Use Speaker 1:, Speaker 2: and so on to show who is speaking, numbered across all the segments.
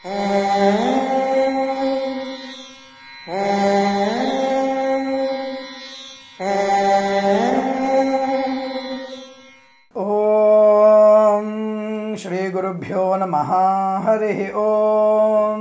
Speaker 1: ఓం శ్రీ గురుభ్యో నమ హరి ఓం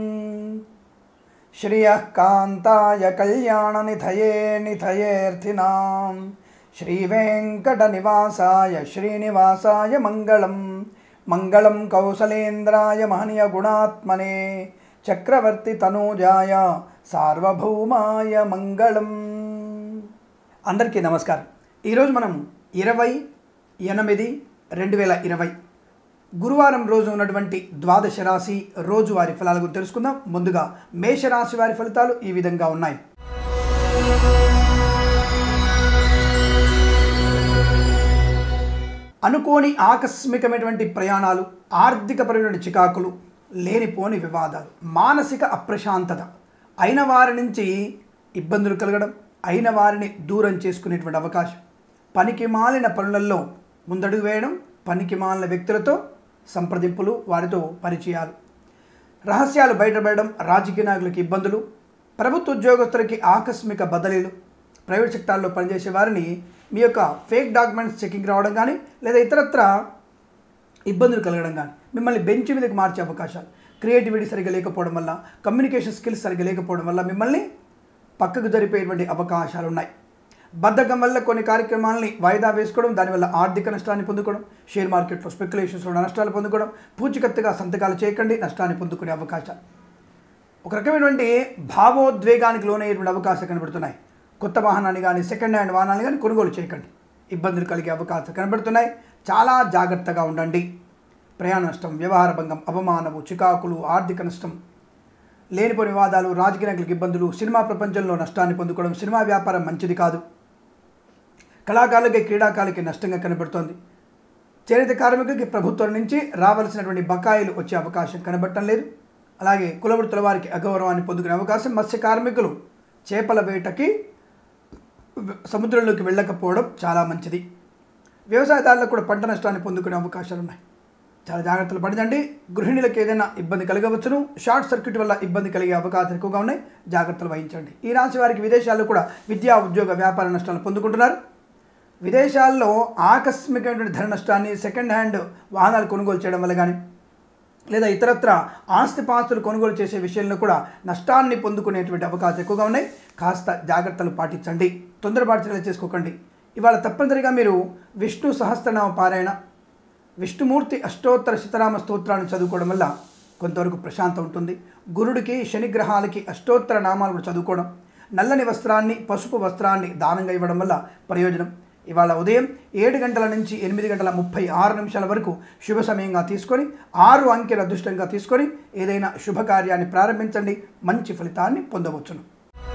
Speaker 1: శ్రియ కాంతాయ కళ్యాణ నిధయే నిధయేర్థినాం శ్రీవేంకట నివాసాయ శ్రీనివాసాయ మంగళం మంగళం కౌసలేంద్రాయ మహనీయ గుణాత్మనే చక్రవర్తి తనూజాయ సార్వభౌమాయ మంగళం అందరికీ నమస్కారం ఈరోజు మనం ఇరవై ఎనిమిది రెండు వేల ఇరవై గురువారం రోజు ఉన్నటువంటి ద్వాదశ రాశి రోజువారి ఫలాల గురించి తెలుసుకుందాం ముందుగా మేషరాశి వారి ఫలితాలు ఈ విధంగా ఉన్నాయి అనుకోని ఆకస్మికమైనటువంటి ప్రయాణాలు ఆర్థికపరమైన చికాకులు లేనిపోని వివాదాలు మానసిక అప్రశాంతత అయిన వారి నుంచి ఇబ్బందులు కలగడం అయిన వారిని దూరం చేసుకునేటువంటి అవకాశం పనికి మాలిన పనులలో ముందడుగు వేయడం పనికి మాలిన వ్యక్తులతో సంప్రదింపులు వారితో పరిచయాలు రహస్యాలు బయటపడడం రాజకీయ నాయకులకి ఇబ్బందులు ప్రభుత్వ ఉద్యోగస్తులకి ఆకస్మిక బదిలీలు ప్రైవేట్ సెక్టార్లో పనిచేసే వారిని మీ యొక్క ఫేక్ డాక్యుమెంట్స్ చెకింగ్ రావడం కానీ లేదా ఇతరత్ర ఇబ్బందులు కలగడం కానీ మిమ్మల్ని బెంచ్ మీదకి మార్చే అవకాశాలు క్రియేటివిటీ సరిగ్గా లేకపోవడం వల్ల కమ్యూనికేషన్ స్కిల్స్ సరిగ్గా లేకపోవడం వల్ల మిమ్మల్ని పక్కకు జరిపేటువంటి అవకాశాలు ఉన్నాయి బద్ధకం వల్ల కొన్ని కార్యక్రమాలని వాయిదా వేసుకోవడం దానివల్ల ఆర్థిక నష్టాన్ని పొందుకోవడం షేర్ మార్కెట్లో స్పెక్యులేషన్స్లో నష్టాలు పొందుకోవడం పూచికత్తుగా సంతకాలు చేయకండి నష్టాన్ని పొందుకునే అవకాశాలు ఒక రకమైనటువంటి భావోద్వేగానికి లోనయ్యేటువంటి అవకాశాలు కనబడుతున్నాయి కొత్త వాహనాన్ని కానీ సెకండ్ హ్యాండ్ వాహనాన్ని కానీ కొనుగోలు చేయకండి ఇబ్బందులు కలిగే అవకాశాలు కనబడుతున్నాయి చాలా జాగ్రత్తగా ఉండండి ప్రయాణ నష్టం వ్యవహార భంగం అవమానము చికాకులు ఆర్థిక నష్టం లేనిపోని వివాదాలు రాజకీయ నాయకులకు ఇబ్బందులు సినిమా ప్రపంచంలో నష్టాన్ని పొందుకోవడం సినిమా వ్యాపారం మంచిది కాదు కళాకారులకి క్రీడాకారులకి నష్టంగా కనబడుతోంది చేనేత కార్మికులకి ప్రభుత్వం నుంచి రావాల్సినటువంటి బకాయిలు వచ్చే అవకాశం కనబడటం లేదు అలాగే కులవృత్తుల వారికి అగౌరవాన్ని పొందుకునే అవకాశం మత్స్య కార్మికులు చేపల వేటకి సముద్రంలోకి వెళ్ళకపోవడం చాలా మంచిది వ్యవసాయదారులకు కూడా పంట నష్టాన్ని పొందుకునే అవకాశాలు ఉన్నాయి చాలా జాగ్రత్తలు పడిందండి గృహిణులకు ఏదైనా ఇబ్బంది కలగవచ్చును షార్ట్ సర్క్యూట్ వల్ల ఇబ్బంది కలిగే అవకాశాలు ఎక్కువగా ఉన్నాయి జాగ్రత్తలు వహించండి ఈ రాశి వారికి విదేశాల్లో కూడా విద్యా ఉద్యోగ వ్యాపార నష్టాలు పొందుకుంటున్నారు విదేశాల్లో ఆకస్మికమైనటువంటి ధర నష్టాన్ని సెకండ్ హ్యాండ్ వాహనాలు కొనుగోలు చేయడం వల్ల కానీ లేదా ఇతరత్ర ఆస్తిపాస్తులు కొనుగోలు చేసే విషయంలో కూడా నష్టాన్ని పొందుకునేటువంటి అవకాశాలు ఎక్కువగా ఉన్నాయి కాస్త జాగ్రత్తలు పాటించండి తొందరపాటు చర్యలు చేసుకోకండి ఇవాళ తప్పనిసరిగా మీరు విష్ణు సహస్రనామ పారాయణ విష్ణుమూర్తి అష్టోత్తర శతనామ స్తోత్రాలను చదువుకోవడం వల్ల కొంతవరకు ప్రశాంతం ఉంటుంది గురుడికి శనిగ్రహాలకి అష్టోత్తర నామాలు కూడా చదువుకోవడం నల్లని వస్త్రాన్ని పసుపు వస్త్రాన్ని దానంగా ఇవ్వడం వల్ల ప్రయోజనం ఇవాళ ఉదయం ఏడు గంటల నుంచి ఎనిమిది గంటల ముప్పై ఆరు నిమిషాల వరకు శుభ సమయంగా తీసుకొని ఆరు అంకెల అదృష్టంగా తీసుకొని ఏదైనా శుభకార్యాన్ని ప్రారంభించండి మంచి ఫలితాన్ని పొందవచ్చును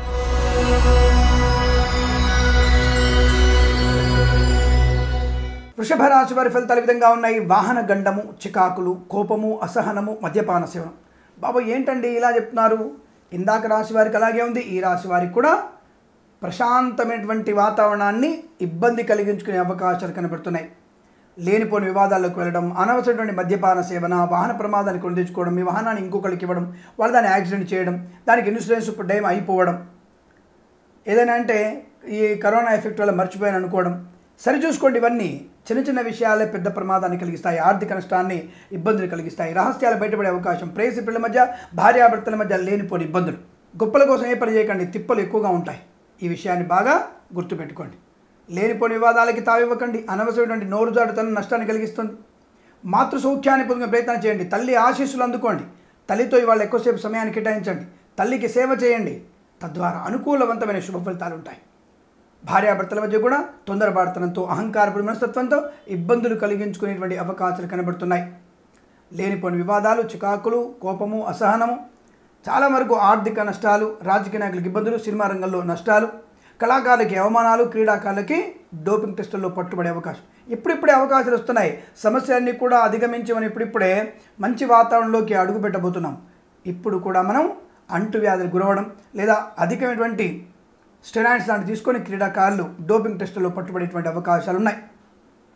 Speaker 1: వృషభ రాశి వారి ఫలితాలు ఈ విధంగా ఉన్నాయి వాహన గండము చికాకులు కోపము అసహనము మద్యపాన సేవనం బాబు ఏంటండి ఇలా చెప్తున్నారు ఇందాక రాశి వారికి అలాగే ఉంది ఈ రాశి వారికి కూడా ప్రశాంతమైనటువంటి వాతావరణాన్ని ఇబ్బంది కలిగించుకునే అవకాశాలు కనబడుతున్నాయి లేనిపోని వివాదాల్లోకి వెళ్ళడం అనవసరమైన మద్యపాన సేవన వాహన ప్రమాదాన్ని కొని తెచ్చుకోవడం మీ వాహనాన్ని ఇంకొకరికి ఇవ్వడం వాళ్ళు దాన్ని యాక్సిడెంట్ చేయడం దానికి ఇన్సూరెన్స్ ఇప్పుడు టైం అయిపోవడం ఏదైనా అంటే ఈ కరోనా ఎఫెక్ట్ వల్ల మర్చిపోయాను అనుకోవడం సరి చూసుకోండి ఇవన్నీ చిన్న చిన్న విషయాలే పెద్ద ప్రమాదాన్ని కలిగిస్తాయి ఆర్థిక నష్టాన్ని ఇబ్బందులు కలిగిస్తాయి రహస్యాలు బయటపడే అవకాశం ప్రేసి పిల్లల మధ్య భార్యాభర్తల మధ్య లేనిపోని ఇబ్బందులు గొప్పల కోసం ఏ పని చేయకండి తిప్పలు ఎక్కువగా ఉంటాయి ఈ విషయాన్ని బాగా గుర్తుపెట్టుకోండి లేనిపోని వివాదాలకి తావివ్వకండి అనవసరమైనటువంటి నోరు జాడుతనం నష్టాన్ని కలిగిస్తుంది మాతృ సౌఖ్యాన్ని పొందుకునే ప్రయత్నం చేయండి తల్లి ఆశీస్సులు అందుకోండి తల్లితో ఇవాళ ఎక్కువసేపు సమయాన్ని కేటాయించండి తల్లికి సేవ చేయండి తద్వారా అనుకూలవంతమైన శుభ ఫలితాలు ఉంటాయి భార్యాభర్తల మధ్య కూడా తొందరపాడుతనంతో అహంకారపడి మనస్తత్వంతో ఇబ్బందులు కలిగించుకునేటువంటి అవకాశాలు కనబడుతున్నాయి లేనిపోని వివాదాలు చికాకులు కోపము అసహనము చాలా వరకు ఆర్థిక నష్టాలు రాజకీయ నాయకులకు ఇబ్బందులు సినిమా రంగంలో నష్టాలు కళాకారులకి అవమానాలు క్రీడాకారులకి డోపింగ్ టెస్టుల్లో పట్టుబడే అవకాశం ఇప్పుడిప్పుడే అవకాశాలు వస్తున్నాయి సమస్యలన్నీ కూడా అధిగమించి మనం ఇప్పుడిప్పుడే మంచి వాతావరణంలోకి అడుగు పెట్టబోతున్నాం ఇప్పుడు కూడా మనం అంటువ్యాధులు గురవడం లేదా అధికమైనటువంటి స్టెరాయిడ్స్ లాంటివి తీసుకొని క్రీడాకారులు డోపింగ్ టెస్టుల్లో పట్టుబడేటువంటి అవకాశాలు ఉన్నాయి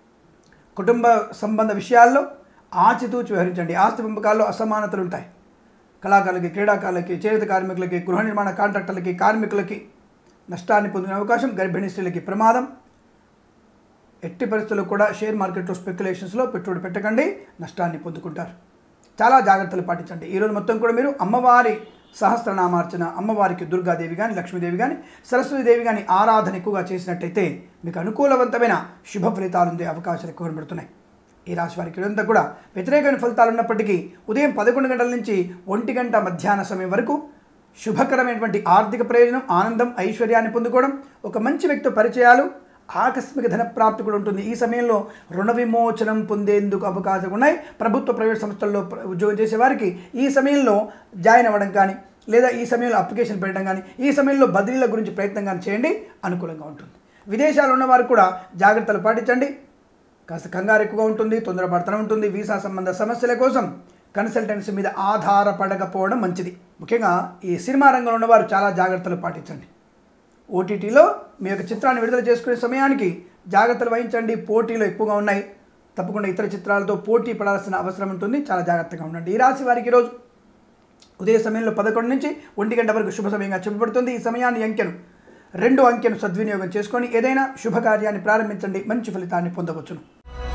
Speaker 1: కుటుంబ సంబంధ విషయాల్లో ఆచితూచి వ్యవహరించండి ఆస్తి పంపకాల్లో అసమానతలు ఉంటాయి కళాకారులకి క్రీడాకారులకి చేనేత కార్మికులకి గృహ నిర్మాణ కాంట్రాక్టర్లకి కార్మికులకి నష్టాన్ని పొందిన అవకాశం గర్భిణీ స్త్రీలకి ప్రమాదం ఎట్టి పరిస్థితుల్లో కూడా షేర్ మార్కెట్లో స్పెక్యులేషన్స్లో పెట్టుబడి పెట్టకండి నష్టాన్ని పొందుకుంటారు చాలా జాగ్రత్తలు పాటించండి ఈరోజు మొత్తం కూడా మీరు అమ్మవారి సహస్రనామార్చన అమ్మవారికి దుర్గాదేవి కానీ లక్ష్మీదేవి కానీ సరస్వతీదేవి కానీ ఆరాధన ఎక్కువగా చేసినట్టయితే మీకు అనుకూలవంతమైన శుభ ఫలితాలు ఉండే అవకాశాలు ఎక్కువ కనబడుతున్నాయి ఈ రాశి వారికి ఇదంతా కూడా వ్యతిరేకమైన ఫలితాలు ఉన్నప్పటికీ ఉదయం పదకొండు గంటల నుంచి ఒంటి గంట మధ్యాహ్న సమయం వరకు శుభకరమైనటువంటి ఆర్థిక ప్రయోజనం ఆనందం ఐశ్వర్యాన్ని పొందుకోవడం ఒక మంచి వ్యక్తి పరిచయాలు ఆకస్మిక ధన ప్రాప్తి కూడా ఉంటుంది ఈ సమయంలో రుణ విమోచనం పొందేందుకు అవకాశం ఉన్నాయి ప్రభుత్వ ప్రైవేట్ సంస్థల్లో ప్ర- ఉద్యోగం చేసే వారికి ఈ సమయంలో జాయిన్ అవ్వడం కానీ లేదా ఈ సమయంలో అప్లికేషన్ పెట్టడం కానీ ఈ సమయంలో బదిలీల గురించి ప్రయత్నం కానీ చేయండి అనుకూలంగా ఉంటుంది విదేశాల్లో ఉన్న వారు కూడా జాగ్రత్తలు పాటించండి కాస్త కంగారు ఎక్కువగా ఉంటుంది తొందరపడతనం ఉంటుంది వీసా సంబంధ సమస్యల కోసం కన్సల్టెన్సీ మీద ఆధారపడకపోవడం మంచిది ముఖ్యంగా ఈ సినిమా రంగంలో ఉన్నవారు చాలా జాగ్రత్తలు పాటించండి ఓటీటీలో మీ యొక్క చిత్రాన్ని విడుదల చేసుకునే సమయానికి జాగ్రత్తలు వహించండి పోటీలు ఎక్కువగా ఉన్నాయి తప్పకుండా ఇతర చిత్రాలతో పోటీ పడాల్సిన అవసరం ఉంటుంది చాలా జాగ్రత్తగా ఉండండి ఈ రాశి వారికి ఈరోజు ఉదయ సమయంలో పదకొండు నుంచి ఒంటి గంట వరకు శుభ సమయంగా చెప్పబడుతుంది ఈ సమయాన్ని అంకెను రెండు అంకెను సద్వినియోగం చేసుకొని ఏదైనా శుభకార్యాన్ని ప్రారంభించండి మంచి ఫలితాన్ని పొందవచ్చును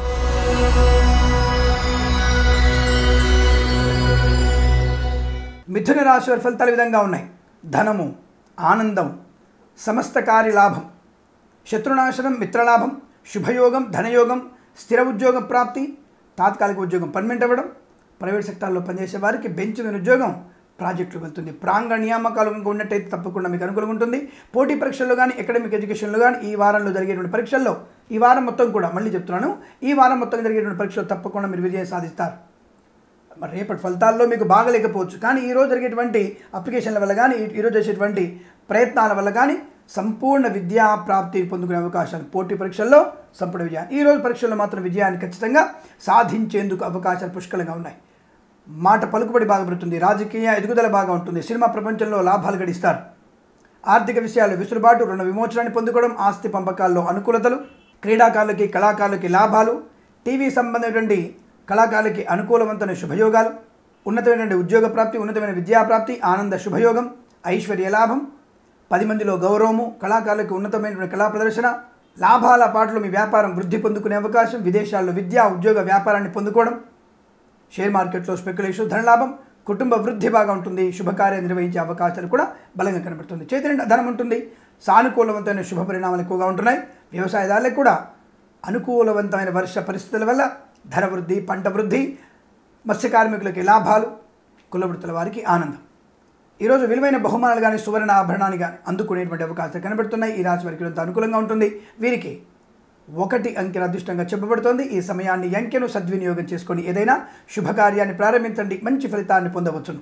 Speaker 1: మిథున రాశి వారి ఫలితాలు ఈ విధంగా ఉన్నాయి ధనము ఆనందం సమస్త కార్యలాభం శత్రునాశనం మిత్రలాభం శుభయోగం ధనయోగం స్థిర ఉద్యోగం ప్రాప్తి తాత్కాలిక ఉద్యోగం పర్మనెంట్ అవ్వడం ప్రైవేట్ సెక్టార్లో పనిచేసే వారికి బెంచ్ మీద ఉద్యోగం ప్రాజెక్టులు వెళ్తుంది ప్రాంగ నియామకాలు కనుక ఉన్నట్టయితే తప్పకుండా మీకు అనుకూలంగా ఉంటుంది పోటీ పరీక్షల్లో కానీ అకాడమిక్ ఎడ్యుకేషన్లో కానీ ఈ వారంలో జరిగేటువంటి పరీక్షల్లో ఈ వారం మొత్తం కూడా మళ్ళీ చెప్తున్నాను ఈ వారం మొత్తం జరిగేటువంటి పరీక్షలు తప్పకుండా మీరు విజయం సాధిస్తారు మరి రేపటి ఫలితాల్లో మీకు బాగలేకపోవచ్చు కానీ ఈరోజు జరిగేటువంటి అప్లికేషన్ల వల్ల కానీ ఈ- ఈరోజు చేసేటువంటి ప్రయత్నాల వల్ల కానీ సంపూర్ణ విద్యా ప్రాప్తి పొందుకునే అవకాశాలు పోటీ పరీక్షల్లో సంపూర్ణ విజయాన్ని ఈ రోజు పరీక్షల్లో మాత్రం విజయాన్ని ఖచ్చితంగా సాధించేందుకు అవకాశాలు పుష్కలంగా ఉన్నాయి మాట పలుకుబడి బాగా పెడుతుంది రాజకీయ ఎదుగుదల బాగా ఉంటుంది సినిమా ప్రపంచంలో లాభాలు గడిస్తారు ఆర్థిక విషయాలు విసులుబాటు రుణ విమోచనాన్ని పొందుకోవడం ఆస్తి పంపకాల్లో అనుకూలతలు క్రీడాకారులకి కళాకారులకి లాభాలు టీవీ సంబంధమైనటువంటి కళాకారులకి అనుకూలవంతమైన శుభయోగాలు ఉన్నతమైనటువంటి ఉద్యోగ ప్రాప్తి ఉన్నతమైన విద్యా ప్రాప్తి ఆనంద శుభయోగం ఐశ్వర్య లాభం పది మందిలో గౌరవము కళాకారులకు ఉన్నతమైనటువంటి కళా ప్రదర్శన లాభాల పాటలు మీ వ్యాపారం వృద్ధి పొందుకునే అవకాశం విదేశాల్లో విద్యా ఉద్యోగ వ్యాపారాన్ని పొందుకోవడం షేర్ మార్కెట్లో స్పెక్యులేషన్ ధనలాభం కుటుంబ వృద్ధి బాగా ఉంటుంది శుభకార్యం నిర్వహించే అవకాశాలు కూడా బలంగా కనబడుతుంది చేతి నిండా ధనం ఉంటుంది సానుకూలవంతమైన శుభ పరిణామాలు ఎక్కువగా ఉంటున్నాయి వ్యవసాయదారులకు కూడా అనుకూలవంతమైన వర్ష పరిస్థితుల వల్ల ధన వృద్ధి పంట వృద్ధి మత్స్య కార్మికులకి లాభాలు కులవృత్తుల వారికి ఆనందం ఈరోజు విలువైన బహుమానాలు కానీ సువర్ణ ఆభరణాన్ని కానీ అందుకునేటువంటి అవకాశాలు కనబడుతున్నాయి ఈ రాశి వారికి కొంత అనుకూలంగా ఉంటుంది వీరికి ఒకటి అంకెన అదృష్టంగా చెప్పబడుతోంది ఈ సమయాన్ని ఈ అంకెను సద్వినియోగం చేసుకొని ఏదైనా శుభకార్యాన్ని ప్రారంభించండి మంచి ఫలితాన్ని పొందవచ్చును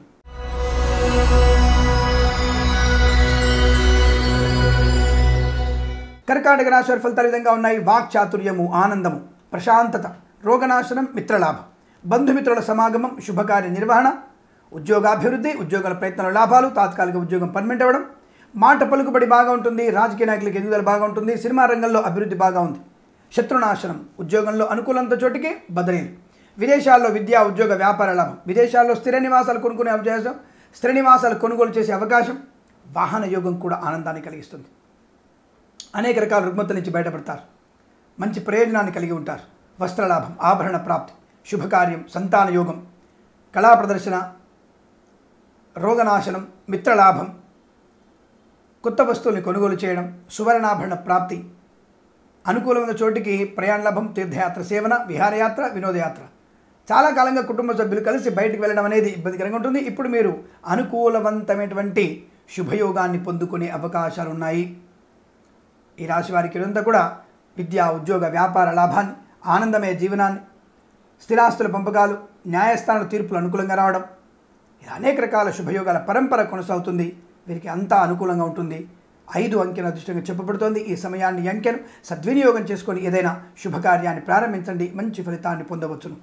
Speaker 1: కర్కాటక రాశి వారి ఫలితాలు ఈ విధంగా ఉన్నాయి వాక్ చాతుర్యము ఆనందము ప్రశాంతత రోగనాశనం మిత్రలాభం బంధుమిత్రుల సమాగమం శుభకార్య నిర్వహణ ఉద్యోగాభివృద్ధి ఉద్యోగాల ప్రయత్నాల లాభాలు తాత్కాలిక ఉద్యోగం పర్మనెంట్ అవ్వడం మాట పలుకుబడి బాగా ఉంటుంది రాజకీయ నాయకులకు ఎదుగుదల బాగా ఉంటుంది సినిమా రంగంలో అభివృద్ధి బాగా ఉంది శత్రునాశనం ఉద్యోగంలో అనుకూలంత చోటికి బదిలీలు విదేశాల్లో విద్యా ఉద్యోగ వ్యాపార లాభం విదేశాల్లో స్థిర నివాసాలు కొనుక్కునే అవకాశం స్థిర నివాసాలు కొనుగోలు చేసే అవకాశం వాహన యోగం కూడా ఆనందాన్ని కలిగిస్తుంది అనేక రకాల రుగ్మతల నుంచి బయటపడతారు మంచి ప్రయోజనాన్ని కలిగి ఉంటారు వస్త్రలాభం ఆభరణ ప్రాప్తి శుభకార్యం సంతాన యోగం కళా ప్రదర్శన రోగనాశనం మిత్రలాభం కొత్త వస్తువుల్ని కొనుగోలు చేయడం సువర్ణాభరణ ప్రాప్తి అనుకూలమైన చోటికి ప్రయాణ లాభం తీర్థయాత్ర సేవన విహారయాత్ర వినోదయాత్ర చాలా కాలంగా కుటుంబ సభ్యులు కలిసి బయటికి వెళ్ళడం అనేది ఇబ్బందికరంగా ఉంటుంది ఇప్పుడు మీరు అనుకూలవంతమైనటువంటి శుభయోగాన్ని పొందుకునే అవకాశాలు ఉన్నాయి ఈ రాశి వారికి ఇదంతా కూడా విద్యా ఉద్యోగ వ్యాపార లాభాన్ని ఆనందమయ జీవనాన్ని స్థిరాస్తుల పంపకాలు న్యాయస్థానాల తీర్పులు అనుకూలంగా రావడం ఇలా అనేక రకాల శుభయోగాల పరంపర కొనసాగుతుంది వీరికి అంతా అనుకూలంగా ఉంటుంది ఐదు అంకెల అదృష్టంగా చెప్పబడుతోంది ఈ సమయాన్ని ఈ అంకెను సద్వినియోగం చేసుకొని ఏదైనా శుభకార్యాన్ని ప్రారంభించండి మంచి ఫలితాన్ని పొందవచ్చును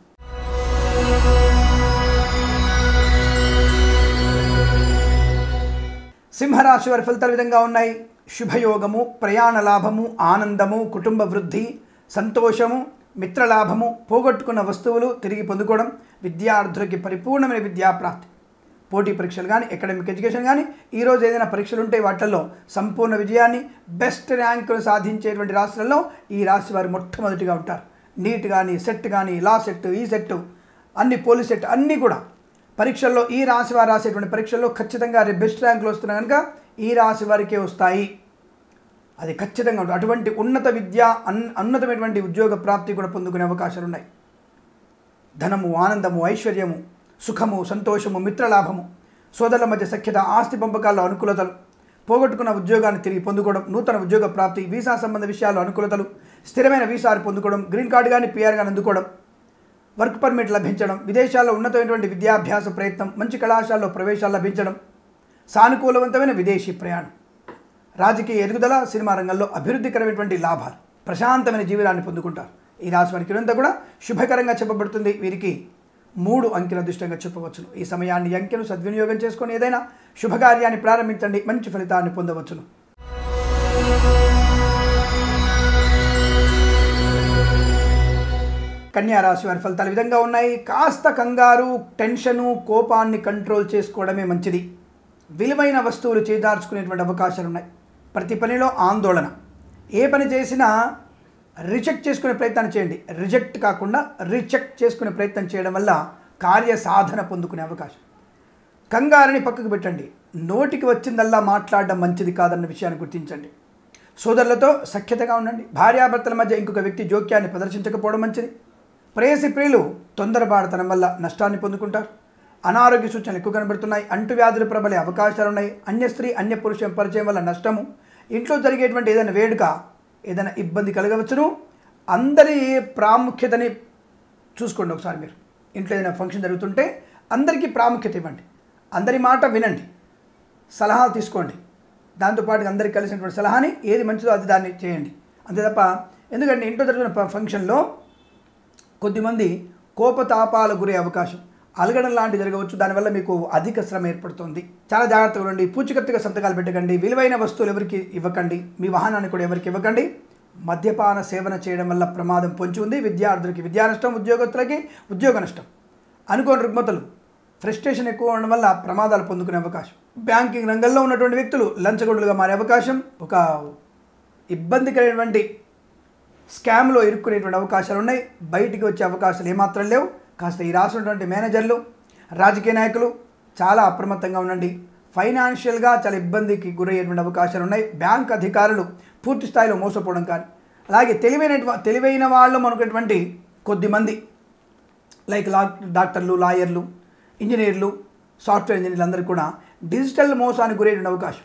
Speaker 1: సింహరాశి వారి ఫలితాలు ఈ విధంగా ఉన్నాయి శుభయోగము ప్రయాణ లాభము ఆనందము కుటుంబ వృద్ధి సంతోషము మిత్రలాభము పోగొట్టుకున్న వస్తువులు తిరిగి పొందుకోవడం విద్యార్థులకి పరిపూర్ణమైన విద్యా ప్రాప్తి పోటీ పరీక్షలు కానీ అకాడమిక్ ఎడ్యుకేషన్ కానీ ఈరోజు ఏదైనా పరీక్షలు ఉంటే వాటిల్లో సంపూర్ణ విజయాన్ని బెస్ట్ ర్యాంకులు సాధించేటువంటి రాష్ట్రాల్లో ఈ రాశి వారు మొట్టమొదటిగా ఉంటారు నీట్ కానీ సెట్ కానీ లా సెట్ ఈ సెట్ అన్ని పోలీస్ సెట్ అన్నీ కూడా పరీక్షల్లో ఈ రాశి వారు రాసేటువంటి పరీక్షల్లో ఖచ్చితంగా రేపు బెస్ట్ ర్యాంకులు వస్తున్నాయి కనుక ఈ రాశి వారికే వస్తాయి అది ఖచ్చితంగా ఉంటుంది అటువంటి ఉన్నత విద్య అన్ ఉన్నతమైనటువంటి ఉద్యోగ ప్రాప్తి కూడా పొందుకునే అవకాశాలు ఉన్నాయి ధనము ఆనందము ఐశ్వర్యము సుఖము సంతోషము మిత్రలాభము సోదరుల మధ్య సఖ్యత ఆస్తి పంపకాల్లో అనుకూలతలు పోగొట్టుకున్న ఉద్యోగాన్ని తిరిగి పొందుకోవడం నూతన ఉద్యోగ ప్రాప్తి వీసా సంబంధ విషయాల్లో అనుకూలతలు స్థిరమైన వీసాలు పొందుకోవడం గ్రీన్ కార్డు కానీ పిఆర్ కానీ అందుకోవడం వర్క్ పర్మిట్ లభించడం విదేశాల్లో ఉన్నతమైనటువంటి విద్యాభ్యాస ప్రయత్నం మంచి కళాశాలలో ప్రవేశాలు లభించడం సానుకూలవంతమైన విదేశీ ప్రయాణం రాజకీయ ఎదుగుదల సినిమా రంగంలో అభివృద్ధికరమైనటువంటి లాభాలు ప్రశాంతమైన జీవితాన్ని పొందుకుంటారు ఈ రాశి వారికి ఇదంతా కూడా శుభకరంగా చెప్పబడుతుంది వీరికి మూడు అంకెల దృష్టంగా చెప్పవచ్చును ఈ సమయాన్ని ఈ అంకెను సద్వినియోగం చేసుకొని ఏదైనా శుభకార్యాన్ని ప్రారంభించండి మంచి ఫలితాన్ని పొందవచ్చును కన్యా రాశి వారి ఫలితాలు ఈ విధంగా ఉన్నాయి కాస్త కంగారు టెన్షను కోపాన్ని కంట్రోల్ చేసుకోవడమే మంచిది విలువైన వస్తువులు చేదార్చుకునేటువంటి అవకాశాలు ఉన్నాయి ప్రతి పనిలో ఆందోళన ఏ పని చేసినా రిజెక్ట్ చేసుకునే ప్రయత్నం చేయండి రిజెక్ట్ కాకుండా రిజెక్ట్ చేసుకునే ప్రయత్నం చేయడం వల్ల కార్య సాధన పొందుకునే అవకాశం కంగారుని పక్కకు పెట్టండి నోటికి వచ్చిందల్లా మాట్లాడడం మంచిది కాదన్న విషయాన్ని గుర్తించండి సోదరులతో సఖ్యతగా ఉండండి భార్యాభర్తల మధ్య ఇంకొక వ్యక్తి జోక్యాన్ని ప్రదర్శించకపోవడం మంచిది ప్రేయసి ప్రియులు తొందరపాటుతనం వల్ల నష్టాన్ని పొందుకుంటారు అనారోగ్య సూచనలు ఎక్కువ కనబడుతున్నాయి అంటువ్యాధులు ప్రబలే అవకాశాలు ఉన్నాయి అన్య స్త్రీ అన్య పురుషం పరిచయం వల్ల నష్టము ఇంట్లో జరిగేటువంటి ఏదైనా వేడుక ఏదైనా ఇబ్బంది కలగవచ్చును అందరి ప్రాముఖ్యతని చూసుకోండి ఒకసారి మీరు ఇంట్లో ఏదైనా ఫంక్షన్ జరుగుతుంటే అందరికీ ప్రాముఖ్యత ఇవ్వండి అందరి మాట వినండి సలహాలు తీసుకోండి దాంతోపాటు అందరికి కలిసినటువంటి సలహాని ఏది మంచిదో అది దాన్ని చేయండి అంతే తప్ప ఎందుకంటే ఇంట్లో జరుగుతున్న ఫ- ఫంక్షన్లో కొద్దిమంది కోపతాపాలకు గురే అవకాశం అలగడం లాంటి జరగవచ్చు దానివల్ల మీకు అధిక శ్రమ ఏర్పడుతుంది చాలా జాగ్రత్తగా ఉండండి పూచికత్తుగా సంతకాలు పెట్టకండి విలువైన వస్తువులు ఎవరికి ఇవ్వకండి మీ వాహనాన్ని కూడా ఎవరికి ఇవ్వకండి మద్యపాన సేవన చేయడం వల్ల ప్రమాదం పొంచి ఉంది విద్యార్థులకి విద్యా నష్టం ఉద్యోగస్తులకి ఉద్యోగ నష్టం అనుకోని రుగ్మతలు ఫ్రస్ట్రేషన్ ఎక్కువ ఉండడం వల్ల ప్రమాదాలు పొందుకునే అవకాశం బ్యాంకింగ్ రంగంలో ఉన్నటువంటి వ్యక్తులు లంచగొండులుగా మారే అవకాశం ఒక ఇబ్బందికరమైనటువంటి స్కామ్లో ఇరుక్కునేటువంటి అవకాశాలు ఉన్నాయి బయటికి వచ్చే అవకాశాలు ఏమాత్రం లేవు కాస్త ఈ రాసినటువంటి మేనేజర్లు రాజకీయ నాయకులు చాలా అప్రమత్తంగా ఉండండి ఫైనాన్షియల్గా చాలా ఇబ్బందికి గురయ్యేటువంటి అవకాశాలు ఉన్నాయి బ్యాంక్ అధికారులు పూర్తి స్థాయిలో మోసపోవడం కానీ అలాగే తెలివైన తెలివైన వాళ్ళు అనుకున్నటువంటి కొద్దిమంది లైక్ లా డాక్టర్లు లాయర్లు ఇంజనీర్లు సాఫ్ట్వేర్ ఇంజనీర్లు అందరూ కూడా డిజిటల్ మోసానికి గురయ్యేటువంటి అవకాశం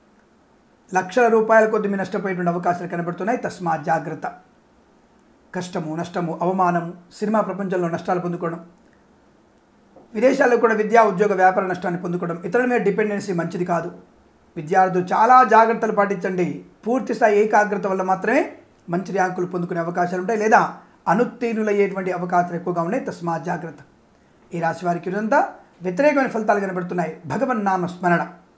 Speaker 1: లక్షల రూపాయల కొద్ది మీ నష్టపోయేటువంటి అవకాశాలు కనబడుతున్నాయి తస్మాత్ జాగ్రత్త కష్టము నష్టము అవమానము సినిమా ప్రపంచంలో నష్టాలు పొందుకోవడం విదేశాల్లో కూడా విద్యా ఉద్యోగ వ్యాపార నష్టాన్ని పొందుకోవడం ఇతరుల మీద డిపెండెన్సీ మంచిది కాదు విద్యార్థులు చాలా జాగ్రత్తలు పాటించండి పూర్తి స్థాయి ఏకాగ్రత వల్ల మాత్రమే మంచి ర్యాంకులు పొందుకునే అవకాశాలు ఉంటాయి లేదా అనుత్తీర్ణులయ్యేటువంటి అవకాశాలు ఎక్కువగా ఉన్నాయి తస్మాత్ జాగ్రత్త ఈ రాశి వారికి ఇదంతా వ్యతిరేకమైన ఫలితాలు కనబడుతున్నాయి భగవన్నామ స్మరణ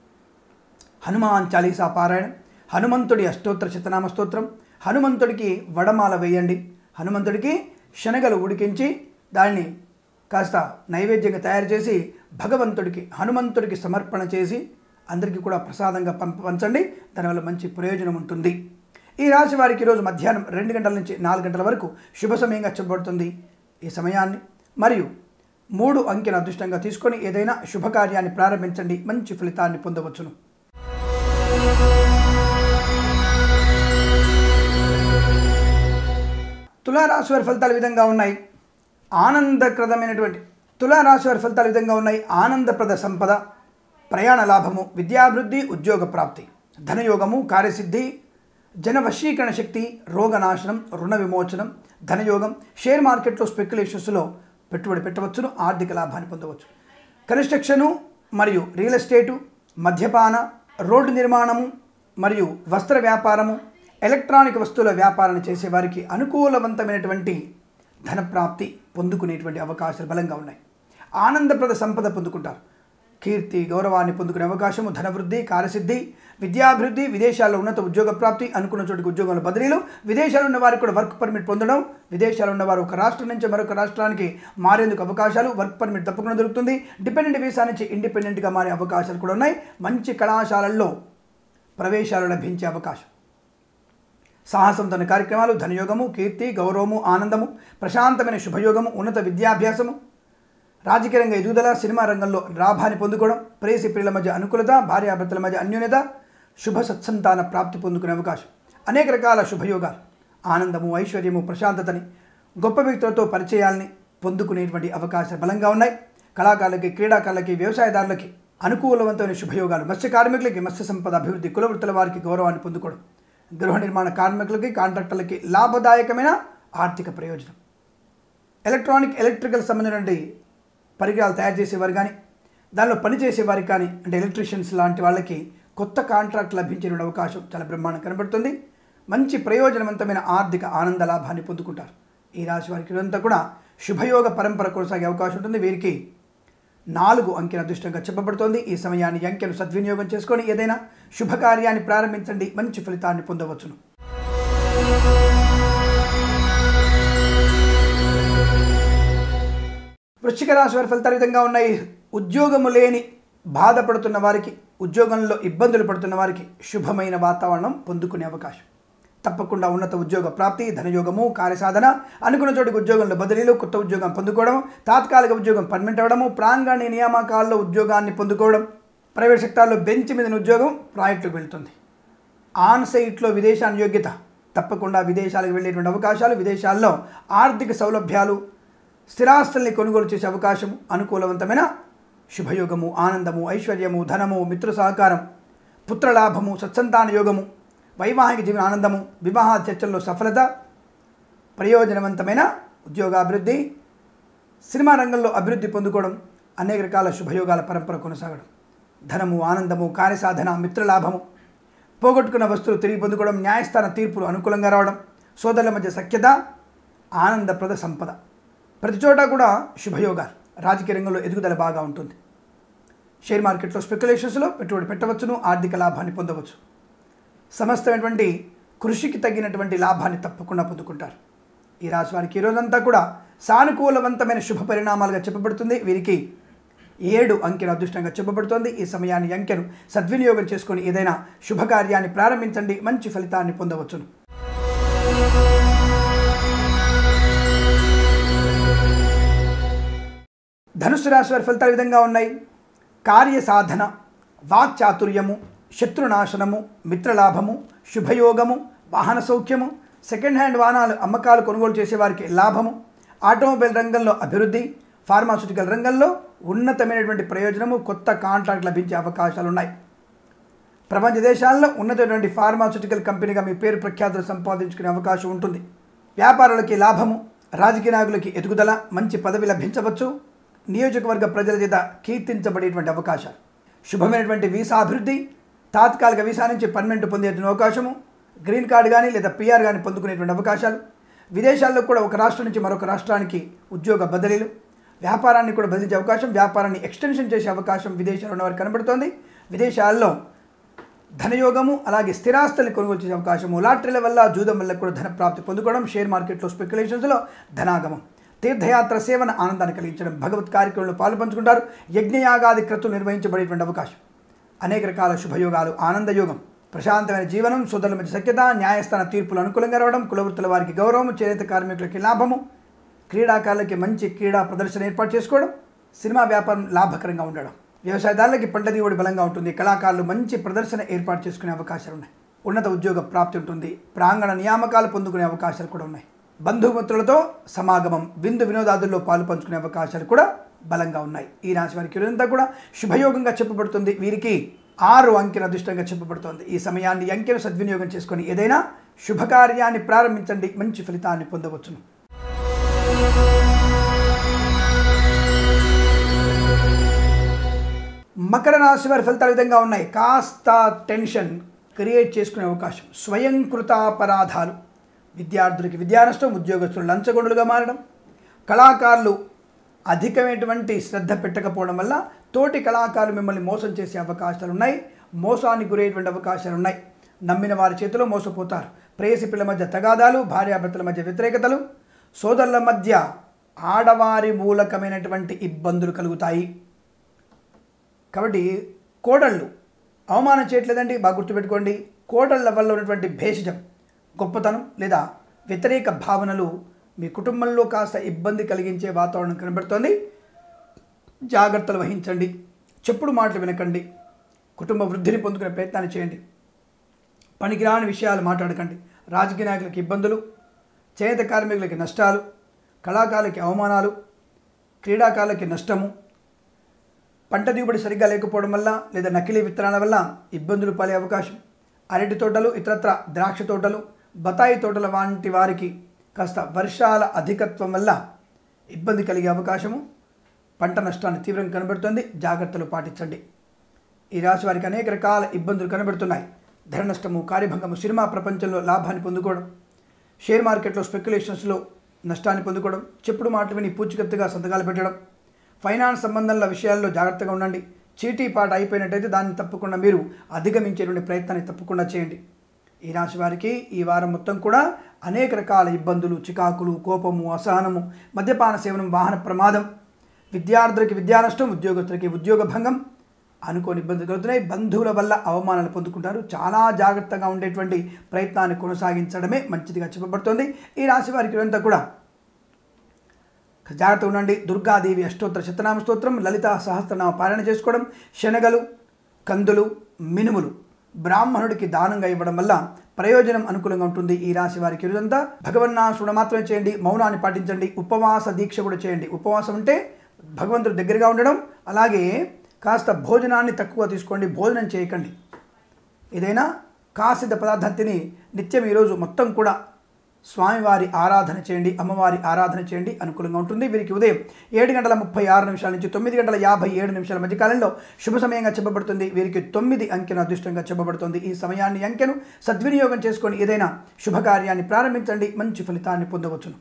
Speaker 1: హనుమాన్ చాలీసా పారాయణం హనుమంతుడి అష్టోత్తర శతనామ స్తోత్రం హనుమంతుడికి వడమాల వేయండి హనుమంతుడికి శనగలు ఉడికించి దాన్ని కాస్త నైవేద్యంగా తయారు చేసి భగవంతుడికి హనుమంతుడికి సమర్పణ చేసి అందరికీ కూడా ప్రసాదంగా పంప పంచండి దానివల్ల మంచి ప్రయోజనం ఉంటుంది ఈ రాశి వారికి ఈరోజు మధ్యాహ్నం రెండు గంటల నుంచి నాలుగు గంటల వరకు శుభ సమయంగా చెప్పబడుతుంది ఈ సమయాన్ని మరియు మూడు అంకెల అదృష్టంగా తీసుకొని ఏదైనా శుభకార్యాన్ని ప్రారంభించండి మంచి ఫలితాన్ని పొందవచ్చును తులారాశి వారి ఫలితాలు ఈ విధంగా ఉన్నాయి ఆనందప్రదమైనటువంటి తులారాశి వారి ఫలితాలు ఈ విధంగా ఉన్నాయి ఆనందప్రద సంపద ప్రయాణ లాభము విద్యాభివృద్ధి ఉద్యోగ ప్రాప్తి ధనయోగము కార్యసిద్ధి జన వశీకరణ శక్తి రోగనాశనం రుణ విమోచనం ధనయోగం షేర్ మార్కెట్లో స్పెక్యులేషన్స్లో పెట్టుబడి పెట్టవచ్చును ఆర్థిక లాభాన్ని పొందవచ్చు కన్స్ట్రక్షను మరియు రియల్ ఎస్టేటు మద్యపాన రోడ్డు నిర్మాణము మరియు వస్త్ర వ్యాపారము ఎలక్ట్రానిక్ వస్తువుల వ్యాపారాన్ని చేసే వారికి అనుకూలవంతమైనటువంటి ధన ప్రాప్తి పొందుకునేటువంటి అవకాశాలు బలంగా ఉన్నాయి ఆనందప్రద సంపద పొందుకుంటారు కీర్తి గౌరవాన్ని పొందుకునే అవకాశము ధనవృద్ధి కార్యసిద్ధి విద్యాభివృద్ధి విదేశాల్లో ఉన్నత ఉద్యోగ ప్రాప్తి అనుకున్న చోటికి ఉద్యోగాల బదిలీలు విదేశాల్లో ఉన్న వారికి కూడా వర్క్ పర్మిట్ పొందడం విదేశాల్లో ఉన్న వారు ఒక రాష్ట్రం నుంచి మరొక రాష్ట్రానికి మారేందుకు అవకాశాలు వర్క్ పర్మిట్ తప్పకుండా దొరుకుతుంది డిపెండెంట్ వీసా నుంచి ఇండిపెండెంట్గా మారే అవకాశాలు కూడా ఉన్నాయి మంచి కళాశాలల్లో ప్రవేశాలు లభించే అవకాశం సాహసం తన కార్యక్రమాలు ధనయోగము కీర్తి గౌరవము ఆనందము ప్రశాంతమైన శుభయోగము ఉన్నత విద్యాభ్యాసము రాజకీయ రంగ ఎదుగుదల సినిమా రంగంలో లాభాన్ని పొందుకోవడం ప్రేసి ప్రియుల మధ్య అనుకూలత భార్యాభర్తల మధ్య అన్యోన్యత శుభ సత్సంతాన ప్రాప్తి పొందుకునే అవకాశం అనేక రకాల శుభయోగాలు ఆనందము ఐశ్వర్యము ప్రశాంతతని గొప్ప వ్యక్తులతో పరిచయాల్ని పొందుకునేటువంటి అవకాశాలు బలంగా ఉన్నాయి కళాకారులకి క్రీడాకారులకి వ్యవసాయదారులకి అనుకూలవంతమైన శుభయోగాలు మత్స్య కార్మికులకి మత్స్య సంపద అభివృద్ధి కులవృత్తుల వారికి గౌరవాన్ని పొందుకోవడం గృహ నిర్మాణ కార్మికులకి కాంట్రాక్టర్లకి లాభదాయకమైన ఆర్థిక ప్రయోజనం ఎలక్ట్రానిక్ ఎలక్ట్రికల్ సంబంధించినటువంటి పరికరాలు తయారు చేసేవారు కానీ దానిలో పనిచేసేవారికి కానీ అంటే ఎలక్ట్రీషియన్స్ లాంటి వాళ్ళకి కొత్త కాంట్రాక్ట్ లభించే అవకాశం చాలా బ్రహ్మాండం కనబడుతుంది మంచి ప్రయోజనవంతమైన ఆర్థిక ఆనంద లాభాన్ని పొందుకుంటారు ఈ రాశి వారికి ఇదంతా కూడా శుభయోగ పరంపర కొనసాగే అవకాశం ఉంటుంది వీరికి నాలుగు అంకెల అదృష్టంగా చెప్పబడుతోంది ఈ సమయాన్ని ఈ అంకెను సద్వినియోగం చేసుకొని ఏదైనా శుభకార్యాన్ని ప్రారంభించండి మంచి ఫలితాన్ని పొందవచ్చును వృశ్చిక రాశి వారి ఫలితాలు ఈ విధంగా ఉన్నాయి ఉద్యోగము లేని బాధపడుతున్న వారికి ఉద్యోగంలో ఇబ్బందులు పడుతున్న వారికి శుభమైన వాతావరణం పొందుకునే అవకాశం తప్పకుండా ఉన్నత ఉద్యోగ ప్రాప్తి ధనయోగము కార్యసాధన అనుకున్న చోటికి ఉద్యోగంలో బదిలీలు కొత్త ఉద్యోగం పొందుకోవడం తాత్కాలిక ఉద్యోగం పర్మిట్ అవ్వడము ప్రాంగణ నియామకాల్లో ఉద్యోగాన్ని పొందుకోవడం ప్రైవేట్ సెక్టార్లో బెంచ్ మీద ఉద్యోగం ప్రాజెక్టుకు వెళ్తుంది ఆన్ సైట్లో విదేశాన్ని యోగ్యత తప్పకుండా విదేశాలకు వెళ్ళేటువంటి అవకాశాలు విదేశాల్లో ఆర్థిక సౌలభ్యాలు స్థిరాస్తుల్ని కొనుగోలు చేసే అవకాశం అనుకూలవంతమైన శుభయోగము ఆనందము ఐశ్వర్యము ధనము మిత్ర సహకారం పుత్రలాభము సత్సంతాన యోగము వైవాహిక జీవన ఆనందము వివాహ చర్చల్లో సఫలత ప్రయోజనవంతమైన ఉద్యోగాభివృద్ధి సినిమా రంగంలో అభివృద్ధి పొందుకోవడం అనేక రకాల శుభయోగాల పరంపర కొనసాగడం ధనము ఆనందము కార్యసాధన మిత్రలాభము పోగొట్టుకున్న వస్తువులు తిరిగి పొందుకోవడం న్యాయస్థాన తీర్పులు అనుకూలంగా రావడం సోదరుల మధ్య సఖ్యత ఆనందప్రద సంపద ప్రతి చోట కూడా శుభయోగాలు రాజకీయ రంగంలో ఎదుగుదల బాగా ఉంటుంది షేర్ మార్కెట్లో స్పెక్యులేషన్స్లో పెట్టుబడి పెట్టవచ్చును ఆర్థిక లాభాన్ని పొందవచ్చు సమస్తమైనటువంటి కృషికి తగినటువంటి లాభాన్ని తప్పకుండా పొందుకుంటారు ఈ రాశి వారికి ఈ రోజంతా కూడా సానుకూలవంతమైన శుభ పరిణామాలుగా చెప్పబడుతుంది వీరికి ఏడు అంకెను అదృష్టంగా చెప్పబడుతోంది ఈ సమయాన్ని ఈ అంకెను సద్వినియోగం చేసుకొని ఏదైనా శుభకార్యాన్ని ప్రారంభించండి మంచి ఫలితాన్ని పొందవచ్చును ధనుసు రాశి వారి ఫలితాలు ఈ విధంగా ఉన్నాయి కార్య సాధన వాక్చాతుర్యము శత్రునాశనము మిత్రలాభము శుభయోగము వాహన సౌఖ్యము సెకండ్ హ్యాండ్ వాహనాలు అమ్మకాలు కొనుగోలు చేసేవారికి లాభము ఆటోమొబైల్ రంగంలో అభివృద్ధి ఫార్మాస్యూటికల్ రంగంలో ఉన్నతమైనటువంటి ప్రయోజనము కొత్త కాంట్రాక్ట్ లభించే అవకాశాలు ఉన్నాయి ప్రపంచ దేశాల్లో ఉన్నతమైనటువంటి ఫార్మాస్యూటికల్ కంపెనీగా మీ పేరు ప్రఖ్యాతులు సంపాదించుకునే అవకాశం ఉంటుంది వ్యాపారులకి లాభము రాజకీయ నాయకులకి ఎదుగుదల మంచి పదవి లభించవచ్చు నియోజకవర్గ ప్రజల చేత కీర్తించబడేటువంటి అవకాశాలు శుభమైనటువంటి వీసా అభివృద్ధి తాత్కాలిక వీసా నుంచి పర్మనెంట్ పొందేటువంటి అవకాశము గ్రీన్ కార్డు కానీ లేదా పిఆర్ కానీ పొందుకునేటువంటి అవకాశాలు విదేశాల్లో కూడా ఒక రాష్ట్రం నుంచి మరొక రాష్ట్రానికి ఉద్యోగ బదిలీలు వ్యాపారాన్ని కూడా బదిలించే అవకాశం వ్యాపారాన్ని ఎక్స్టెన్షన్ చేసే అవకాశం విదేశాల్లో ఉన్నవారికి కనబడుతోంది విదేశాల్లో ధనయోగము అలాగే స్థిరాస్తుల్ని కొనుగోలు చేసే అవకాశము లాటరీల వల్ల జూదం వల్ల కూడా ధన ప్రాప్తి పొందుకోవడం షేర్ మార్కెట్లో స్పెక్యులేషన్స్లో ధనాగమం తీర్థయాత్ర సేవన ఆనందాన్ని కలిగించడం భగవత్ కార్యక్రమంలో పాలు పంచుకుంటారు యజ్ఞయాగాది క్రతులు నిర్వహించబడేటువంటి అవకాశం అనేక రకాల శుభయోగాలు ఆనందయోగం ప్రశాంతమైన జీవనం సోదరుల మధ్య సఖ్యత న్యాయస్థాన తీర్పులు అనుకూలంగా రావడం కులవృత్తుల వారికి గౌరవం చేనేత కార్మికులకి లాభము క్రీడాకారులకి మంచి క్రీడా ప్రదర్శన ఏర్పాటు చేసుకోవడం సినిమా వ్యాపారం లాభకరంగా ఉండడం వ్యవసాయదారులకి పంట దిగుబడి బలంగా ఉంటుంది కళాకారులు మంచి ప్రదర్శన ఏర్పాటు చేసుకునే అవకాశాలు ఉన్నాయి ఉన్నత ఉద్యోగ ప్రాప్తి ఉంటుంది ప్రాంగణ నియామకాలు పొందుకునే అవకాశాలు కూడా ఉన్నాయి బంధుమిత్రులతో సమాగమం విందు వినోదాదుల్లో పాలు పంచుకునే అవకాశాలు కూడా బలంగా ఉన్నాయి ఈ రాశి వారికి ఇదంతా కూడా శుభయోగంగా చెప్పబడుతుంది వీరికి ఆరు అంకెల అదృష్టంగా చెప్పబడుతోంది ఈ సమయాన్ని ఈ అంకెను సద్వినియోగం చేసుకొని ఏదైనా శుభకార్యాన్ని ప్రారంభించండి మంచి ఫలితాన్ని పొందవచ్చును మకర రాశి వారి ఫలితాలు ఈ విధంగా ఉన్నాయి కాస్త టెన్షన్ క్రియేట్ చేసుకునే అవకాశం అధికమైనటువంటి శ్రద్ధ పెట్టకపోవడం వల్ల తోటి కళాకారులు మిమ్మల్ని మోసం చేసే అవకాశాలు ఉన్నాయి మోసానికి గురయ్యేటువంటి అవకాశాలు ఉన్నాయి నమ్మిన వారి చేతిలో మోసపోతారు ప్రేయసి పిల్లల మధ్య తగాదాలు భార్యాభర్తల మధ్య వ్యతిరేకతలు సోదరుల మధ్య ఆడవారి మూలకమైనటువంటి ఇబ్బందులు కలుగుతాయి కాబట్టి కోడళ్ళు అవమానం చేయట్లేదండి బాగా గుర్తుపెట్టుకోండి కోడళ్ళ వల్ల ఉన్నటువంటి భేషజం గొప్పతనం లేదా వ్యతిరేక భావనలు మీ కుటుంబంలో కాస్త ఇబ్బంది కలిగించే వాతావరణం కనబడుతోంది జాగ్రత్తలు వహించండి చెప్పుడు మాటలు వినకండి కుటుంబ వృద్ధిని పొందుకునే ప్రయత్నాన్ని చేయండి పనికిరాని విషయాలు మాట్లాడకండి రాజకీయ నాయకులకు ఇబ్బందులు చేనేత కార్మికులకి నష్టాలు కళాకారులకి అవమానాలు క్రీడాకారులకి నష్టము పంట దిగుబడి సరిగ్గా లేకపోవడం వల్ల లేదా నకిలీ విత్తనాల వల్ల ఇబ్బందులు పాలే అవకాశం అరటి తోటలు ఇతరత్ర ద్రాక్ష తోటలు బతాయి తోటల వంటి వారికి కాస్త వర్షాల అధికత్వం వల్ల ఇబ్బంది కలిగే అవకాశము పంట నష్టాన్ని తీవ్రంగా కనబడుతుంది జాగ్రత్తలు పాటించండి ఈ రాశి వారికి అనేక రకాల ఇబ్బందులు కనబడుతున్నాయి ధర నష్టము కార్యభంగము సినిమా ప్రపంచంలో లాభాన్ని పొందుకోవడం షేర్ మార్కెట్లో స్పెక్యులేషన్స్లో నష్టాన్ని పొందుకోవడం చెప్పుడు మాటలు విని పూచికత్తుగా సంతకాలు పెట్టడం ఫైనాన్స్ సంబంధాల విషయాల్లో జాగ్రత్తగా ఉండండి చీటీ పాట అయిపోయినట్టయితే దాన్ని తప్పకుండా మీరు అధిగమించేటువంటి ప్రయత్నాన్ని తప్పకుండా చేయండి ఈ రాశి వారికి ఈ వారం మొత్తం కూడా అనేక రకాల ఇబ్బందులు చికాకులు కోపము అసహనము మద్యపాన సేవనం వాహన ప్రమాదం విద్యార్థులకి విద్యా నష్టం ఉద్యోగస్తులకి ఉద్యోగ భంగం అనుకోని ఇబ్బందులు కలుగుతున్నాయి బంధువుల వల్ల అవమానాలు పొందుకుంటారు చాలా జాగ్రత్తగా ఉండేటువంటి ప్రయత్నాన్ని కొనసాగించడమే మంచిదిగా చెప్పబడుతోంది ఈ రాశి వారికి ఇదంతా కూడా జాగ్రత్త ఉండండి దుర్గాదేవి అష్టోత్తర శతనామ స్తోత్రం లలిత సహస్రనామ పారాయణ చేసుకోవడం శనగలు కందులు మినుములు బ్రాహ్మణుడికి దానంగా ఇవ్వడం వల్ల ప్రయోజనం అనుకూలంగా ఉంటుంది ఈ రాశి వారికి ఇదంతా భగవన్నాసుడు మాత్రమే చేయండి మౌనాన్ని పాటించండి ఉపవాస దీక్ష కూడా చేయండి ఉపవాసం అంటే భగవంతుడు దగ్గరగా ఉండడం అలాగే కాస్త భోజనాన్ని తక్కువ తీసుకోండి భోజనం చేయకండి ఏదైనా కాసిద్ధ పదార్థం తిని నిత్యం ఈరోజు మొత్తం కూడా స్వామివారి ఆరాధన చేయండి అమ్మవారి ఆరాధన చేయండి అనుకూలంగా ఉంటుంది వీరికి ఉదయం ఏడు గంటల ముప్పై ఆరు నిమిషాల నుంచి తొమ్మిది గంటల యాభై ఏడు నిమిషాల మధ్య కాలంలో శుభ సమయంగా చెప్పబడుతుంది వీరికి తొమ్మిది అంకెను అదృష్టంగా చెప్పబడుతుంది ఈ సమయాన్ని అంకెను సద్వినియోగం చేసుకొని ఏదైనా శుభకార్యాన్ని ప్రారంభించండి మంచి ఫలితాన్ని పొందవచ్చును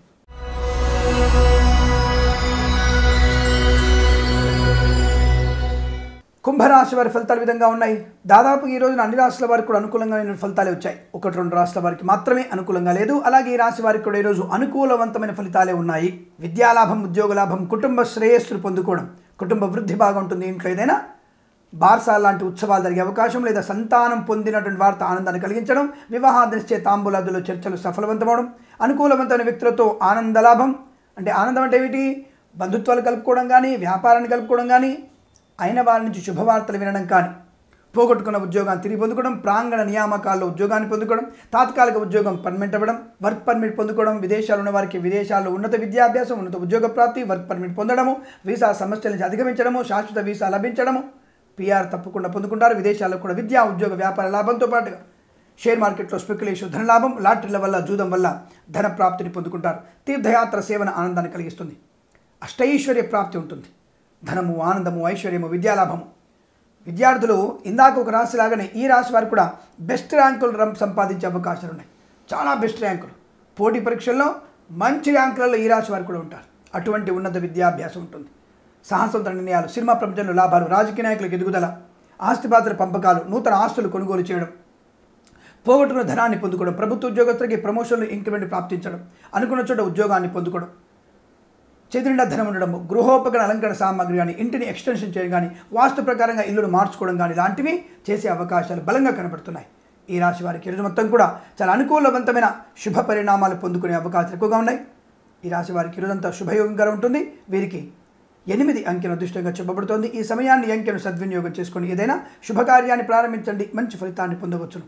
Speaker 1: కుంభరాశి వారి ఫలితాలు ఈ విధంగా ఉన్నాయి దాదాపు ఈ రోజున అన్ని రాశుల వారికి కూడా అనుకూలంగా ఫలితాలే వచ్చాయి ఒకటి రెండు రాశుల వారికి మాత్రమే అనుకూలంగా లేదు అలాగే ఈ రాశి వారికి కూడా ఈరోజు అనుకూలవంతమైన ఫలితాలే ఉన్నాయి విద్యాలాభం ఉద్యోగ లాభం కుటుంబ శ్రేయస్సులు పొందుకోవడం కుటుంబ వృద్ధి బాగుంటుంది ఇంట్లో ఏదైనా బార్సాల లాంటి ఉత్సవాలు జరిగే అవకాశం లేదా సంతానం పొందినటువంటి వార్త ఆనందాన్ని కలిగించడం వివాహాదృష్ట్యే తాంబూలాదులో చర్చలు సఫలవంతమవడం అనుకూలవంతమైన వ్యక్తులతో ఆనంద లాభం అంటే ఆనందం అంటే ఏమిటి బంధుత్వాలు కలుపుకోవడం కానీ వ్యాపారాన్ని కలుపుకోవడం కానీ అయిన వారి నుంచి శుభవార్తలు వినడం కానీ పోగొట్టుకున్న ఉద్యోగాన్ని తిరిగి పొందుకోవడం ప్రాంగణ నియామకాల్లో ఉద్యోగాన్ని పొందుకోవడం తాత్కాలిక ఉద్యోగం పర్మనెంట్ అవ్వడం వర్క్ పర్మిట్ పొందుకోవడం విదేశాలు ఉన్న వారికి విదేశాల్లో ఉన్నత విద్యాభ్యాసం ఉన్నత ఉద్యోగ ప్రాప్తి వర్క్ పర్మిట్ పొందడము వీసా సమస్యల నుంచి అధిగమించడము శాశ్వత వీసా లభించడము పిఆర్ తప్పకుండా పొందుకుంటారు విదేశాల్లో కూడా విద్యా ఉద్యోగ వ్యాపార లాభంతో పాటుగా షేర్ మార్కెట్లో స్పెక్యులేషన్ ధనలాభం లాటరీల వల్ల జూదం వల్ల ధన ప్రాప్తిని పొందుకుంటారు తీర్థయాత్ర సేవన ఆనందాన్ని కలిగిస్తుంది అష్టైశ్వర్య ప్రాప్తి ఉంటుంది ధనము ఆనందము ఐశ్వర్యము విద్యాలాభము విద్యార్థులు ఇందాక ఒక రాశి లాగానే ఈ రాశి వారికి కూడా బెస్ట్ ర్యాంకులు రం- సంపాదించే అవకాశాలు ఉన్నాయి చాలా బెస్ట్ ర్యాంకులు పోటీ పరీక్షల్లో మంచి ర్యాంకులలో ఈ రాశి వారు కూడా ఉంటారు అటువంటి ఉన్నత విద్యాభ్యాసం ఉంటుంది సాహసవంత నిర్ణయాలు సినిమా ప్రపంచంలో లాభాలు రాజకీయ నాయకులకు ఎదుగుదల ఆస్తిపాత్ర పంపకాలు నూతన ఆస్తులు కొనుగోలు చేయడం పోగొట్టుకున్న ధనాన్ని పొందుకోవడం ప్రభుత్వ ఉద్యోగస్తులకి ప్రమోషన్లు ఇంక్రిమెంట్ ప్రాప్తించడం అనుకున్న చోట ఉద్యోగాన్ని పొందుకోవడం చేతినిండా ధనం ఉండడం గృహోపకరణ అలంకరణ సామాగ్రి కానీ ఇంటిని ఎక్స్టెన్షన్ చేయడం కానీ వాస్తు ప్రకారంగా ఇల్లును మార్చుకోవడం కానీ ఇలాంటివి చేసే అవకాశాలు బలంగా కనబడుతున్నాయి ఈ రాశి వారికి ఈరోజు మొత్తం కూడా చాలా అనుకూలవంతమైన శుభ పరిణామాలు పొందుకునే అవకాశాలు ఎక్కువగా ఉన్నాయి ఈ రాశి వారికి ఈరోజంతా శుభయోగంగా ఉంటుంది వీరికి ఎనిమిది అంకెను అదృష్టంగా చెప్పబడుతోంది ఈ సమయాన్ని ఈ అంకెను సద్వినియోగం చేసుకొని ఏదైనా శుభకార్యాన్ని ప్రారంభించండి మంచి ఫలితాన్ని పొందవచ్చును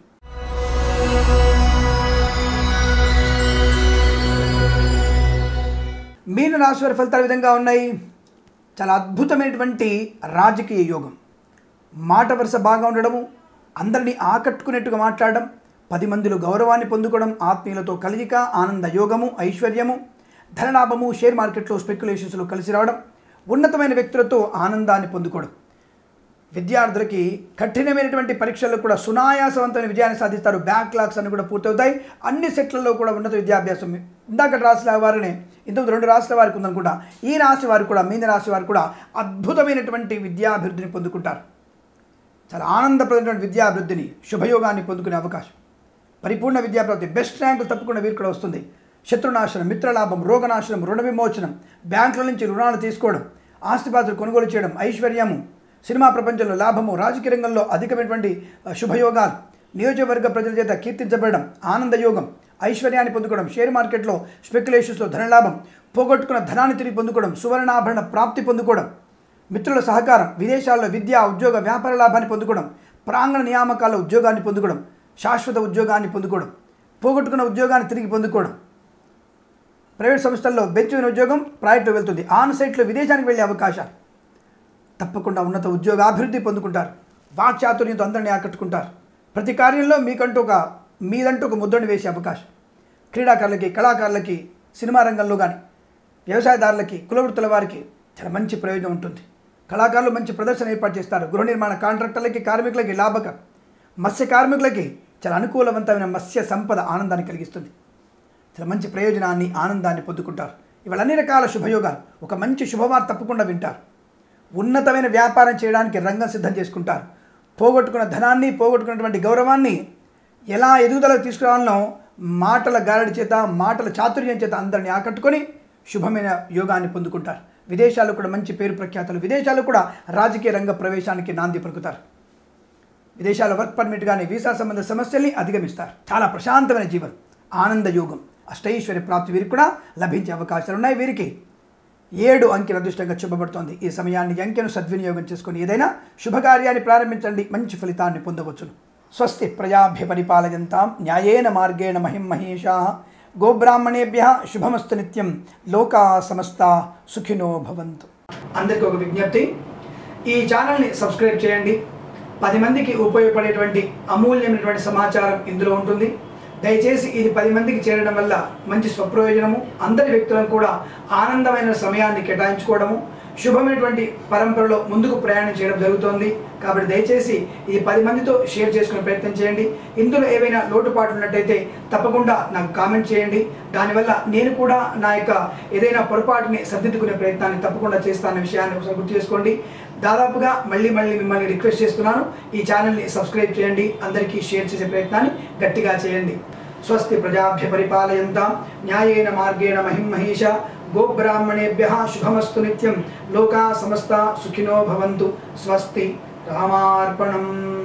Speaker 1: మీన రాశి వారి ఫలితాలు ఈ విధంగా ఉన్నాయి చాలా అద్భుతమైనటువంటి రాజకీయ యోగం మాట వరుస బాగా ఉండడము అందరినీ ఆకట్టుకునేట్టుగా మాట్లాడడం పది మందిలో గౌరవాన్ని పొందుకోవడం ఆత్మీయులతో కలయిక ఆనంద యోగము ఐశ్వర్యము ధనలాభము షేర్ మార్కెట్లో స్పెక్యులేషన్స్లో కలిసి రావడం ఉన్నతమైన వ్యక్తులతో ఆనందాన్ని పొందుకోవడం విద్యార్థులకి కఠినమైనటువంటి పరీక్షల్లో కూడా సునాయాసవంతమైన విజయాన్ని సాధిస్తారు బ్యాక్లాగ్స్ అన్ని కూడా పూర్తవుతాయి అన్ని సెట్లలో కూడా ఉన్నత విద్యాభ్యాసం ఇందాక రాసిన వారిని ఇంతకుముందు రెండు రాశుల వారికి ఉందనుకుంటా ఈ రాశి వారు కూడా మీన రాశి వారు కూడా అద్భుతమైనటువంటి విద్యాభివృద్ధిని పొందుకుంటారు చాలా ఆనందప్రదమైనటువంటి విద్యాభివృద్ధిని శుభయోగాన్ని పొందుకునే అవకాశం పరిపూర్ణ విద్యాప్రాప్తి బెస్ట్ ర్యాంకులు తప్పకుండా వీరు కూడా వస్తుంది శత్రునాశనం మిత్రలాభం రోగనాశనం రుణ విమోచనం బ్యాంకుల నుంచి రుణాలు తీసుకోవడం ఆస్తిపాత్రలు కొనుగోలు చేయడం ఐశ్వర్యము సినిమా ప్రపంచంలో లాభము రాజకీయ రంగంలో అధికమైనటువంటి ఆ, శుభయోగాలు నియోజకవర్గ ప్రజల చేత కీర్తించబడడం ఆనందయోగం ఐశ్వర్యాన్ని పొందుకోవడం షేర్ మార్కెట్లో స్పెక్యులేషన్స్లో ధనలాభం పోగొట్టుకున్న ధనాన్ని తిరిగి పొందుకోవడం సువర్ణాభరణ ప్రాప్తి పొందుకోవడం మిత్రుల సహకారం విదేశాల్లో విద్య ఉద్యోగ వ్యాపార లాభాన్ని పొందుకోవడం ప్రాంగణ నియామకాల ఉద్యోగాన్ని పొందుకోవడం శాశ్వత ఉద్యోగాన్ని పొందుకోవడం పోగొట్టుకున్న ఉద్యోగాన్ని తిరిగి పొందుకోవడం ప్రైవేట్ సంస్థల్లో బెంచుకున్న ఉద్యోగం ప్రైవేట్లో వెళ్తుంది ఆన్ సైట్లో విదేశానికి వెళ్ళే అవకాశాలు తప్పకుండా ఉన్నత ఉద్యోగ అభివృద్ధి పొందుకుంటారు వాక్చాతుర్యంతో అందరినీ ఆకట్టుకుంటారు ప్రతి కార్యంలో మీకంటూ ఒక మీదంటూ ఒక ముద్రని వేసే అవకాశం క్రీడాకారులకి కళాకారులకి సినిమా రంగంలో కానీ వ్యవసాయదారులకి కులవృత్తుల వారికి చాలా మంచి ప్రయోజనం ఉంటుంది కళాకారులు మంచి ప్రదర్శన ఏర్పాటు చేస్తారు గృహ నిర్మాణ కాంట్రాక్టర్లకి కార్మికులకి లాభకరం మత్స్య కార్మికులకి చాలా అనుకూలవంతమైన మత్స్య సంపద ఆనందాన్ని కలిగిస్తుంది చాలా మంచి ప్రయోజనాన్ని ఆనందాన్ని పొందుకుంటారు ఇవాళ అన్ని రకాల శుభయోగాలు ఒక మంచి శుభవార్త తప్పకుండా వింటారు ఉన్నతమైన వ్యాపారం చేయడానికి రంగం సిద్ధం చేసుకుంటారు పోగొట్టుకున్న ధనాన్ని పోగొట్టుకున్నటువంటి గౌరవాన్ని ఎలా ఎదుగుదలకు తీసుకురావాలనో మాటల గారడి చేత మాటల చాతుర్యం చేత అందరిని ఆకట్టుకొని శుభమైన యోగాన్ని పొందుకుంటారు విదేశాల్లో కూడా మంచి పేరు ప్రఖ్యాతులు విదేశాల్లో కూడా రాజకీయ రంగ ప్రవేశానికి నాంది పలుకుతారు విదేశాల వర్క్ పర్మిట్ కానీ వీసా సంబంధ సమస్యల్ని అధిగమిస్తారు చాలా ప్రశాంతమైన జీవనం ఆనంద యోగం అష్టైశ్వర్య ప్రాప్తి వీరికి కూడా లభించే అవకాశాలు ఉన్నాయి వీరికి ఏడు అంకెల అదృష్టంగా చూపబడుతోంది ఈ సమయాన్ని ఈ అంకెను సద్వినియోగం చేసుకొని ఏదైనా శుభకార్యాన్ని ప్రారంభించండి మంచి ఫలితాన్ని పొందవచ్చును స్వస్తి ప్రజాభ్య పరిపాలయంతాం న్యాయేన మార్గేణ మహిం మహేషా గోబ్రాహ్మణేభ్య శుభమస్తు నిత్యం లోకా సమస్త సుఖినో భవంతు అందరికీ ఒక విజ్ఞప్తి ఈ ఛానల్ని సబ్స్క్రైబ్ చేయండి పది మందికి ఉపయోగపడేటువంటి అమూల్యమైనటువంటి సమాచారం ఇందులో ఉంటుంది దయచేసి ఇది పది మందికి చేరడం వల్ల మంచి స్వప్రయోజనము అందరి వ్యక్తులను కూడా ఆనందమైన సమయాన్ని కేటాయించుకోవడము శుభమైనటువంటి పరంపరలో ముందుకు ప్రయాణం చేయడం జరుగుతోంది కాబట్టి దయచేసి ఇది పది మందితో షేర్ చేసుకునే ప్రయత్నం చేయండి ఇందులో ఏవైనా లోటుపాట్లు ఉన్నట్టయితే తప్పకుండా నాకు కామెంట్ చేయండి దానివల్ల నేను కూడా నా యొక్క ఏదైనా పొరపాటుని సర్దిద్దుకునే ప్రయత్నాన్ని తప్పకుండా చేస్తానన్న విషయాన్ని ఒకసారి గుర్తు చేసుకోండి దాదాపుగా మళ్ళీ మళ్ళీ మిమ్మల్ని రిక్వెస్ట్ చేస్తున్నాను ఈ ఛానల్ని సబ్స్క్రైబ్ చేయండి అందరికీ షేర్ చేసే ప్రయత్నాన్ని గట్టిగా చేయండి స్వస్తి ప్రజాభ్య పరిపాలయంతాం న్యాయేన మార్గేణ మహిం మహేష గోబ్రాహ్మణేభ్య శుభమస్తు నిత్యం లోకా సమస్త సుఖినో భవంతు స్వస్తి రామార్పణం